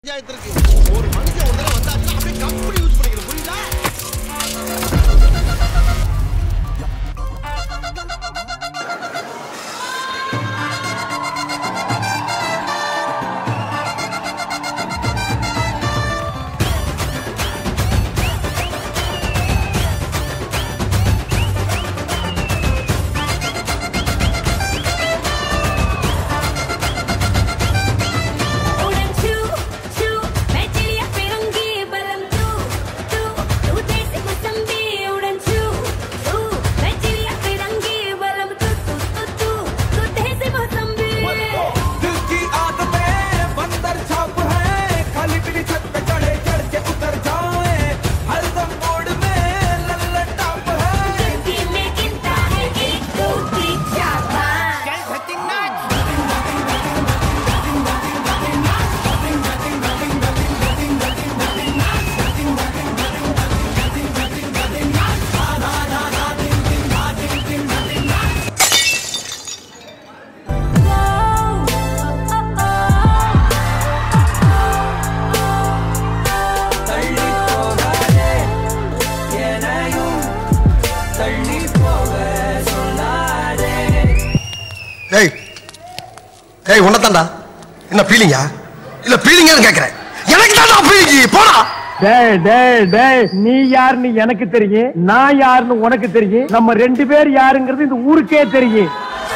பஞ்சாயத்திற்கு ஒரு மனுஷன் ஒரு தடவை வந்தாச்சுன்னா அப்படியே கம்பெனி யூஸ் பண்ணிக்கணும் புரியுதா उड़न छू छू मैं चिड़िया फिरूंगी बलम तू तू तू देसी मौसम्बी उड़न छू छू मैं चिड़िया फिरूंगी बलम तू तू तू तू तू देसी मौसम्बी दिल की आदतें बंदर छाप है खाली पीली छत पे चढ़े चढ़ के उतर जाए हरदम मोड़ में लल्लन टॉप है जिंदगी में गिनता है एक दो तीन चार पाँच தள்ளி போகாதே எனையும் தள்ளி போக சொல்லாதே ஏய் ஏய் உன்னதாண்டா என்ன ஃபீலிங்கா இல்ல ஃபீலிங்கான்னு கேக்குறேன் எனக்கு தான்டா ஃபீலிங் போடா டேய் டேய் டேய் நீ யாருன்னு எனக்கு தெரியும் நான் யாருன்னு உனக்கு தெரியும் நம்ம ரெண்டு பேர் யாருங்கிறது இந்த ஊருக்கே தெரியும்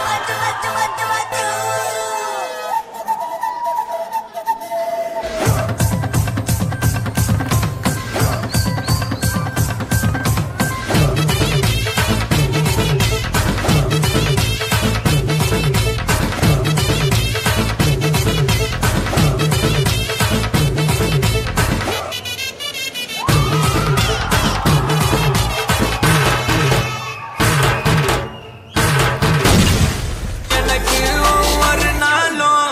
எனக்கு ஒவ்வொரு நாளும்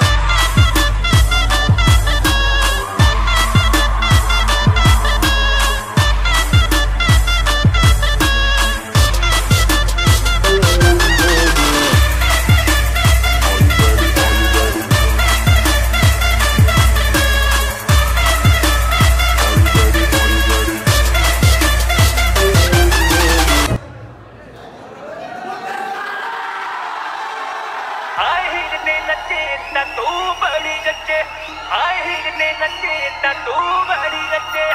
ਆਏ ਹੀਰ ਨੇ ਨੱਚੇ ਤਾਂ ਤੂੰ ਬੜੀ ਨੱਚੇ ਆਏ ਹੀਰ ਨੇ ਨੱਚੇ ਤਾਂ ਤੂੰ ਬੜੀ ਨੱਚੇ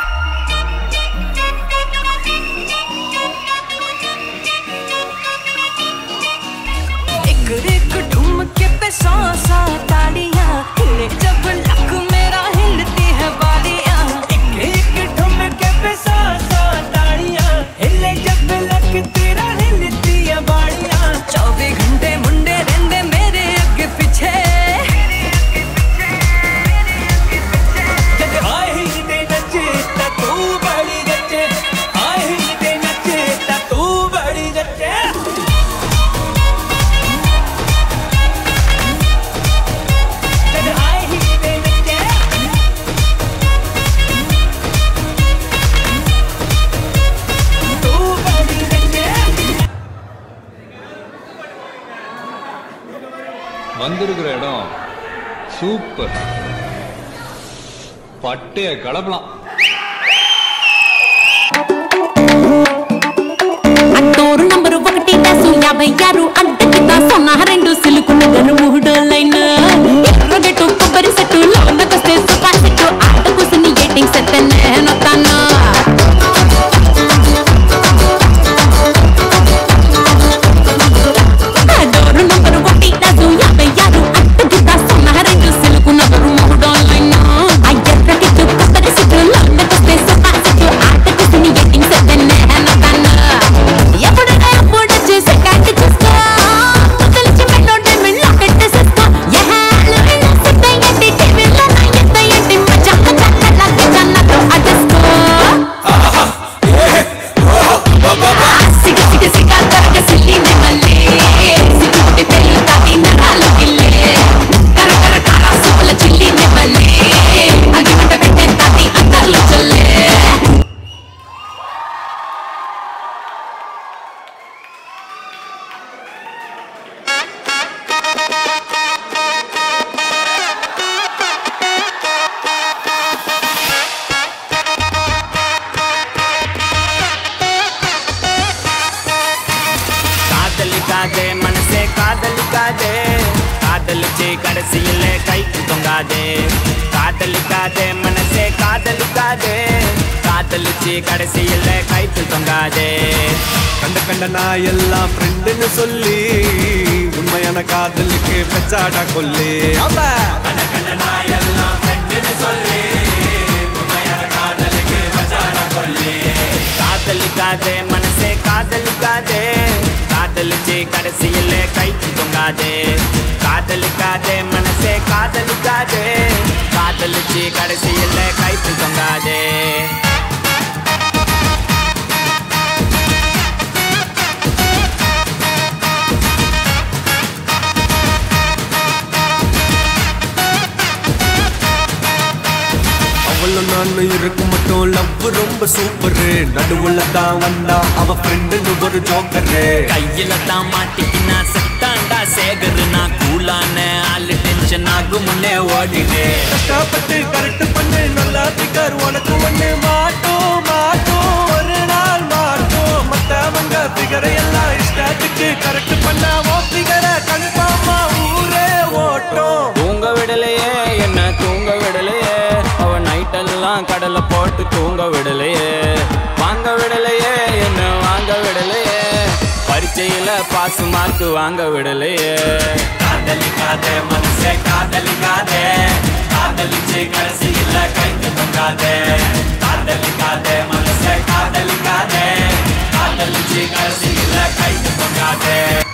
एक एक ठुमके पे सौ सौ तालियां हिले जब लक मेरा हिलती है बालियां एक एक ठुमके पे सौ सौ ताड़ियां हिले जब लक तेरा हिलती है बाड़ियां चौबीस घंटे मुंडे रहंदे मेरे अगे पीछे जब आए ही दे नचे ता तू बड़ी नचे आए ही दे नचे ता तू बड़ी नचे जब आए ही दे नचे तू बड़ी नचे வந்திருக்கிற இடம் சூப்பர் பட்டைய கலப்பலாம் అట్టోరు నంబరు ఒకటి దాసు యాభై ఆరు అడ్డకిత సొన్న రెండు సిలుకు నగరు మూడు లైన్ ఎర్రగట్టు కొబ్బరి సెట్టు లోనకొస్తే సూపర్ సెట్టు ఆట కూసుని ఎయిటింగ్ సెట్ నేను తాను అట్టోరు నంబరు ఒకటి దాసు యాభై ఆరు అడ్డకిత సొన్న రెండు సిలుకు నగరు మూడు లైన్ ఆ ఎర్రగట్టు కొబ్బరి సెట్టు లోనకొస్తే సూపర్ సెట్టు ఆట కూసుని ఎయిటింగ్ సెట్ నేను తాను ఎప్పుడైనా ఎప్పుడు చూసి కాకి చూసుకో తెలిసి పెట్టోటే మిల్లో పెట్టేసేసుకో ఎహాలు ఇలా సిద్ధంగా టీవీలో నా காதலிக்காதே காதலிச்சு கடைசியில கைக்கு தொங்காதே காதலிக்காதே மனசே காதலிக்காதே காதலிச்சு கடைசியில கைக்கு தொங்காதே கண்ட கண்ட நான் எல்லாம் ஃப்ரெண்டுன்னு சொல்லி உண்மையான காதலுக்கு பெச்சாடா கொல்லி காதலிக்காதே மனசே காதலிக்காதே காதலிச்சு கடைசியில கைக்கு தொங்காதே காதலிக்காதே மனசே காதலிக்காதே காதலிச்சு கடைசியில கைக்கு தொங்காதே அவளும் நானும் இருக்கும் மட்டும் லவ் ரொம்ப சூப்பரு நடுவுல தான் வந்தா அவ ஃப்ரெண்டுன்னு ஒரு ஜோக்கரு கையில தான் மாட்டிக்கினா செத்தாண்டா சேகரு நான் கூலான ஆளு டென்ஷன் ஆகும் முன்னே ஓடிடு கஷ்டப்பட்டு கரெக்ட் பண்ணு நல்லா திக்கார் உனக்கு ஒண்ணு மாட்டோம் மாட்டோம் ஒரு நாள் மாட்டோம் மத்தவங்க பிகரை எல்லாம் இஷ்டத்துக்கு கரெக்ட் பண்ணா ஓ பிகரை கன்ஃபார்மா ஊரே ஓட்டும் தூங்க விடலையே என்ன தூங்க விடலையே அவ நைட்டெல்லாம் கடலை போட்டு தூங்க விடலையே வாங்க விடலையே என்ன வாங்க விடலையே பரீட்சையில பாஸ் மார்க் வாங்க விடலையே காதலிக்காதே மனசே காதலிக்காதே காதலிச்சு கடைசியில கைக்கு தொங்காதே காதலிக்காதே மனசே காதலிக்காதே காதலிச்சு கடைசியில கைக்கு தொங்காதே